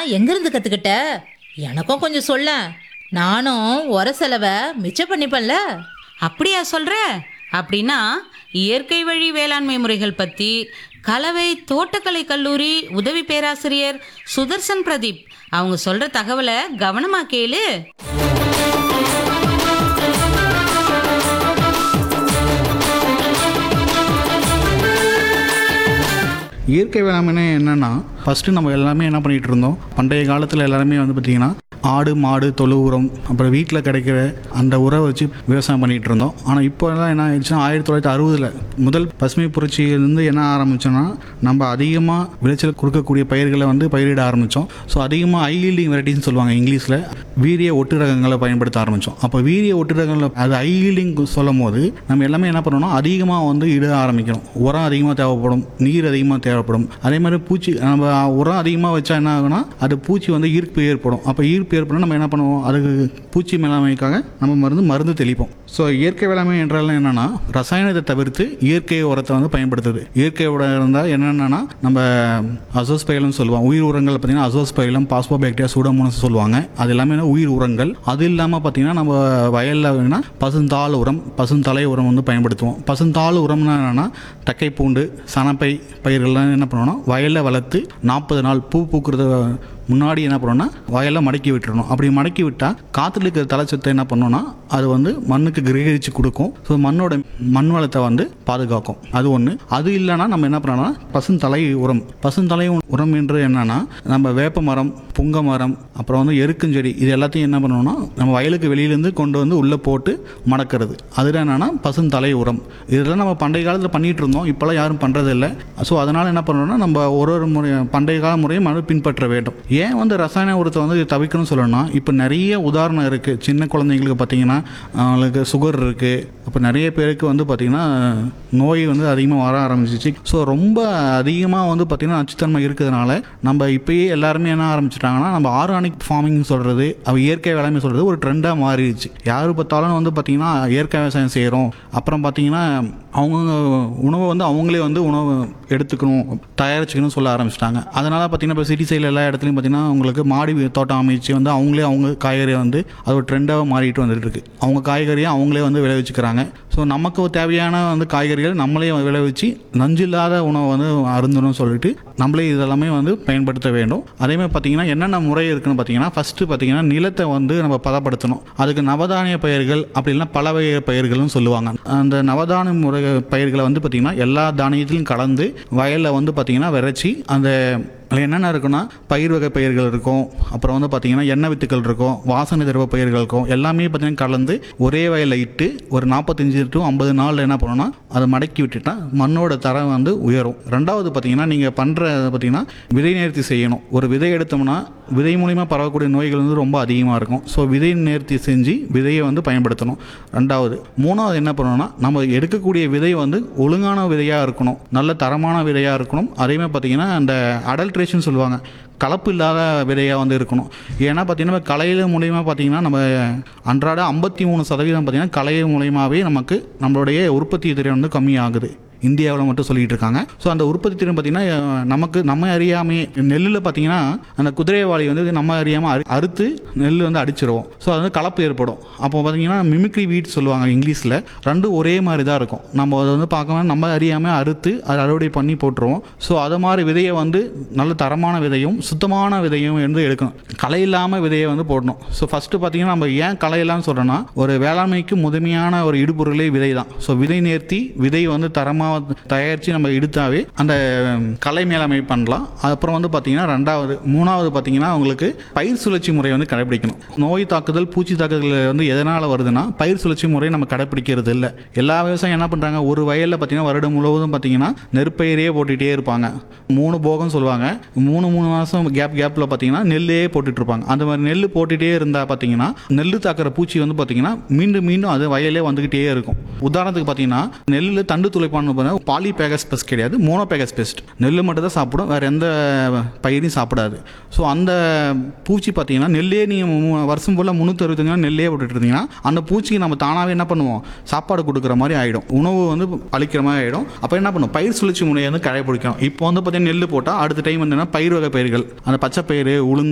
எங்கிருந்து கத்துக்கிட்ட எனக்கும் கொஞ்சம் சொல்ல நானும் உர செலவை மிச்சம் பண்ணிப்பேன்ல அப்படியா சொல்ற அப்படின்னா இயற்கை வழி வேளாண்மை முறைகள் பத்தி கலவை தோட்டக்கலை கல்லூரி உதவி பேராசிரியர் சுதர்சன் பிரதீப் அவங்க சொல்ற தகவலை கவனமா கேளு இயற்கை வேளாண்மை என்னன்னா ஃபஸ்ட்டு நம்ம எல்லாமே என்ன பண்ணிகிட்டு இருந்தோம் பண்டைய காலத்தில் எல்லாருமே வந்து பார்த்திங்கன்னா ஆடு மாடு தொழு உரம் அப்புறம் வீட்டில் கிடைக்கிற அந்த உரம் வச்சு விவசாயம் பண்ணிகிட்டு இருந்தோம் ஆனால் இப்போ எல்லாம் என்ன ஆயிடுச்சுன்னா ஆயிரத்தி தொள்ளாயிரத்தி அறுபதில் முதல் பசுமை புரட்சியிலேருந்து என்ன ஆரம்பிச்சோன்னா நம்ம அதிகமாக விளைச்சல் கொடுக்கக்கூடிய பயிர்களை வந்து பயிரிட ஆரம்பித்தோம் ஸோ அதிகமாக ஹை ஈல்டிங் வெரைட்டின்னு சொல்லுவாங்க இங்கிலீஷில் வீரிய ஒட்டு ரகங்களை பயன்படுத்த ஆரம்பித்தோம் அப்போ வீரிய ஒட்டு ரகங்களை அது ஹை ஈல்டிங் சொல்லும் போது நம்ம எல்லாமே என்ன பண்ணணும்னா அதிகமாக வந்து இட ஆரம்பிக்கணும் உரம் அதிகமாக தேவைப்படும் நீர் அதிகமாக தேவைப்படும் அதே மாதிரி பூச்சி நம்ம உரம் அதிகமாக வச்சா என்ன ஆகுனா அது பூச்சி வந்து ஈர்ப்பு ஏற்படும் அப்போ ஈர்ப்பு ஏற்படும் நம்ம என்ன பண்ணுவோம் அதுக்கு பூச்சி மேலாண்மைக்காக நம்ம மருந்து மருந்து தெளிப்போம் ஸோ இயற்கை வேளாண்மை என்றால் என்னன்னா ரசாயனத்தை தவிர்த்து இயற்கை உரத்தை வந்து பயன்படுத்துது இயற்கை உரம் இருந்தால் என்னென்னா நம்ம அசோஸ்பைலம் சொல்லுவோம் உயிர் உரங்கள் பார்த்தீங்கன்னா அசோஸ்பைலம் பாஸ்போபாக்டீரியா சூடோமோனஸ் சொல்லுவாங்க அது எல்லாமே என்ன உயிர் உரங்கள் அது இல்லாமல் பார்த்தீங்கன்னா நம்ம வயலில் வேணா பசுந்தாள் உரம் பசுந்தலை உரம் வந்து பயன்படுத்துவோம் பசுந்தாள் உரம்னா என்னென்னா தக்கை பூண்டு சனப்பை பயிர்கள்லாம் என்ன பண்ணுவோம்னா வயலில் வளர்த்து நாற்பது நாள் பூ பூக்கிறது முன்னாடி என்ன பண்ணணும்னா வயலில் மடக்கி விட்டுறணும் அப்படி மடக்கி விட்டால் காற்றுல இருக்கிற தலைச்சத்தை என்ன பண்ணோம்னா அது வந்து மண்ணுக்கு கிரகிச்சு கொடுக்கும் ஸோ மண்ணோட மண் வளத்தை வந்து பாதுகாக்கும் அது ஒன்று அது இல்லைன்னா நம்ம என்ன பண்ணணும்னா பசுந்தலை உரம் பசுந்தலை உரம் என்று என்னன்னா நம்ம வேப்ப மரம் புங்க மரம் அப்புறம் வந்து எருக்குஞ்செடி இது எல்லாத்தையும் என்ன பண்ணணும்னா நம்ம வயலுக்கு வெளியிலேருந்து கொண்டு வந்து உள்ளே போட்டு மடக்கிறது அதில் என்னன்னா பசுந்தலை உரம் இதெல்லாம் நம்ம பண்டைய காலத்தில் பண்ணிட்டு இருந்தோம் இப்போல்லாம் யாரும் பண்ணுறதில்ல ஸோ அதனால் என்ன பண்ணணும்னா நம்ம ஒரு ஒரு முறை பண்டைய கால முறையும் அதை பின்பற்ற வேண்டும் ஏன் வந்து ரசாயன உரத்தை வந்து தவிர்க்கணும்னு சொல்லணும்னா இப்போ நிறைய உதாரணம் இருக்குது சின்ன குழந்தைங்களுக்கு பார்த்தீங்கன்னா அவங்களுக்கு சுகர் இருக்குது அப்போ நிறைய பேருக்கு வந்து பார்த்திங்கன்னா நோய் வந்து அதிகமாக வர ஆரம்பிச்சிச்சு ஸோ ரொம்ப அதிகமாக வந்து பார்த்திங்கன்னா நச்சுத்தன்மை இருக்கிறதுனால நம்ம இப்பயே எல்லாருமே என்ன ஆரம்பிச்சிட்டாங்கன்னா நம்ம ஆர்கானிக் ஃபார்மிங் சொல்கிறது அவ இயற்கை வேளாண்மை சொல்கிறது ஒரு ட்ரெண்டாக மாறிடுச்சு யார் பார்த்தாலும் வந்து பார்த்திங்கன்னா இயற்கை விவசாயம் செய்கிறோம் அப்புறம் பார்த்திங்கன்னா அவங்க உணவை வந்து அவங்களே வந்து உணவு எடுத்துக்கணும் தயாரிச்சுக்கணும் சொல்ல ஆரம்பிச்சிட்டாங்க அதனால் பார்த்திங்கன்னா இப்போ சிட்டி சைடில் எல்லா இடத்துலையும் பார்த்திங்கன்னா உங்களுக்கு மாடி தோட்டம் அமைச்சு வந்து அவங்களே அவங்க காய்கறியை வந்து அது ஒரு ட்ரெண்டாக மாறிட்டு வந்துட்டு இருக்கு அவங்க காய்கறியை அவங்களே வந்து விளைவிச்சுக்கிறாங்க ஸோ நமக்கு தேவையான வந்து காய்கறிகள் நம்மளே விளைவிச்சு நஞ்சு இல்லாத உணவை வந்து அருந்தணும்னு சொல்லிட்டு நம்மளே இதெல்லாமே வந்து பயன்படுத்த வேண்டும் அதேமாதிரி பார்த்தீங்கன்னா என்னென்ன முறை இருக்குன்னு பார்த்தீங்கன்னா ஃபஸ்ட்டு பார்த்தீங்கன்னா நிலத்தை வந்து நம்ம பதப்படுத்தணும் அதுக்கு நவதானிய பயிர்கள் அப்படி இல்லைன்னா பல வகை பயிர்கள்னு சொல்லுவாங்க அந்த நவதானிய முறை பயிர்களை வந்து பார்த்திங்கன்னா எல்லா தானியத்திலும் கலந்து வயலில் வந்து பார்த்திங்கன்னா விரைச்சி அந்த அதில் என்னென்ன இருக்குன்னா பயிர் வகை பயிர்கள் இருக்கும் அப்புறம் வந்து பார்த்திங்கன்னா எண்ணெய் வித்துக்கள் இருக்கும் வாசனை திரவ பயிர்கள் இருக்கும் எல்லாமே பார்த்திங்கன்னா கலந்து ஒரே வயலில் இட்டு ஒரு நாற்பத்தஞ்சு டு ஐம்பது நாளில் என்ன பண்ணணும்னா அதை மடக்கி விட்டுட்டா மண்ணோட தரம் வந்து உயரும் ரெண்டாவது பார்த்திங்கன்னா நீங்கள் பண்ணுற பார்த்திங்கன்னா விதை நேர்த்தி செய்யணும் ஒரு விதை எடுத்தோம்னா விதை மூலிமா பரவக்கூடிய நோய்கள் வந்து ரொம்ப அதிகமாக இருக்கும் ஸோ விதை நேர்த்தி செஞ்சு விதையை வந்து பயன்படுத்தணும் ரெண்டாவது மூணாவது என்ன பண்ணணும்னா நம்ம எடுக்கக்கூடிய விதை வந்து ஒழுங்கான விதையாக இருக்கணும் நல்ல தரமான விதையாக இருக்கணும் அதேமாதிரி பார்த்திங்கன்னா அந்த அடல்ட்ரேஷன் சொல்லுவாங்க கலப்பு இல்லாத விதையாக வந்து இருக்கணும் ஏன்னா பார்த்தீங்கன்னா கலையில் மூலியமாக பார்த்தீங்கன்னா நம்ம அன்றாட ஐம்பத்தி மூணு சதவீதம் பார்த்தீங்கன்னா கலை மூலியமாகவே நமக்கு நம்மளுடைய உற்பத்தி திறன் வந்து கம்மியாகுது இந்தியாவில் மட்டும் சொல்லிட்டு இருக்காங்க ஸோ அந்த உற்பத்தி திறன் பார்த்தீங்கன்னா அஹ், நமக்கு நம்ம அறியாமே நெல்லில் பார்த்தீங்கன்னா அந்த குதிரைவாளி வந்து நம்ம அறியாமல் அறு அறுத்து நெல் வந்து அடிச்சிருவோம் ஸோ அது வந்து கலப்பு ஏற்படும் அப்போ பார்த்தீங்கன்னா மிமிக்ரி வீட் சொல்லுவாங்க இங்கிலீஷில் ரெண்டும் ஒரே மாதிரி தான் இருக்கும் நம்ம அதை வந்து பார்க்கணும் நம்ம அறியாமல் அறுத்து அதை அறுவடை பண்ணி போட்டுருவோம் ஸோ அது மாதிரி விதையை வந்து நல்ல தரமான விதையும் சுத்தமான விதையும் வந்து எடுக்கணும் களை இல்லாமல் விதையை வந்து போடணும் ஸோ ஃபஸ்ட்டு பார்த்தீங்கன்னா நம்ம ஏன் களை இல்லாமல் சொல்கிறோன்னா ஒரு வேளாண்மைக்கு முதன்மையான ஒரு இடுபொருளே விதை தான் ஸோ விதை நேர்த்தி விதை வந்து தரமாக தயாரித்து நம்ம எடுத்தாவே அந்த உம், கலை மேலாண்மை பண்ணலாம் அப்புறம் வந்து பார்த்தீங்கன்னா ரெண்டாவது மூணாவது பார்த்தீங்கன்னா உங்களுக்கு பயிர் சுழற்சி முறை வந்து கடைபிடிக்கணும் நோய் தாக்குதல் பூச்சி தாக்குதல் வந்து எதனால் வருதுன்னா பயிர் சுழற்சி முறை நம்ம கடைபிடிக்கிறது இல்லை எல்லா விவசாயம் என்ன பண்ணுறாங்க ஒரு வயலில் பார்த்தீங்கன்னா வருடம் முழுவதும் பார்த்தீங்கன்னா நெற்பயிரே போட்டுகிட்டே இருப்பாங்க மூணு போகம் சொல்லுவாங்க மூணு மூணு மாதம் கேப் கேப்பில் பார்த்தீங்கன்னா நெல்லே போட்டுட்டு இருப்பாங்க அந்த மாதிரி நெல் போட்டுகிட்டே இருந்தால் பார்த்தீங்கன்னா நெல் தாக்குற பூச்சி வந்து பார்த்தீங்கன்னா மீண்டும் மீண்டும் அது வயலே வந்துக்கிட்டே இருக்கும் உதாரணத்துக்கு பார்த்தீங்கன்னா நெல்லில் தண்டு துளைப்பான்னு பார்த்தீங்கன்னா பாலி பேகஸ் பெஸ்ட் கிடையாது மோனோ பேகஸ் பெஸ்ட் நெல் மட்டும் தான் சாப்பிடும் வேறு எந்த பயிரையும் சாப்பிடாது ஸோ அந்த பூச்சி பார்த்தீங்கன்னா நெல்லே நீங்கள் வருஷம் ஃபுல்லாக முந்நூற்றி அறுபத்தஞ்சு நாள் நெல்லே போட்டுட்டு இருந்தீங்கன்னா அந்த பூச்சிக்கு நம்ம தானாகவே என்ன பண்ணுவோம் சாப்பாடு கொடுக்குற மாதிரி ஆகிடும் உணவு வந்து அளிக்கிற மாதிரி ஆகிடும் அப்போ என்ன பண்ணும் பயிர் சுழற்சி முறையை வந்து கடைபிடிக்கணும் இப்போ வந்து பார்த்தீங்கன்னா நெல் போட்டால் அடுத்த டைம் வந்து என்ன பயிர் வகை பயிர்கள் அந்த பச்சை பயிறு உளுந்து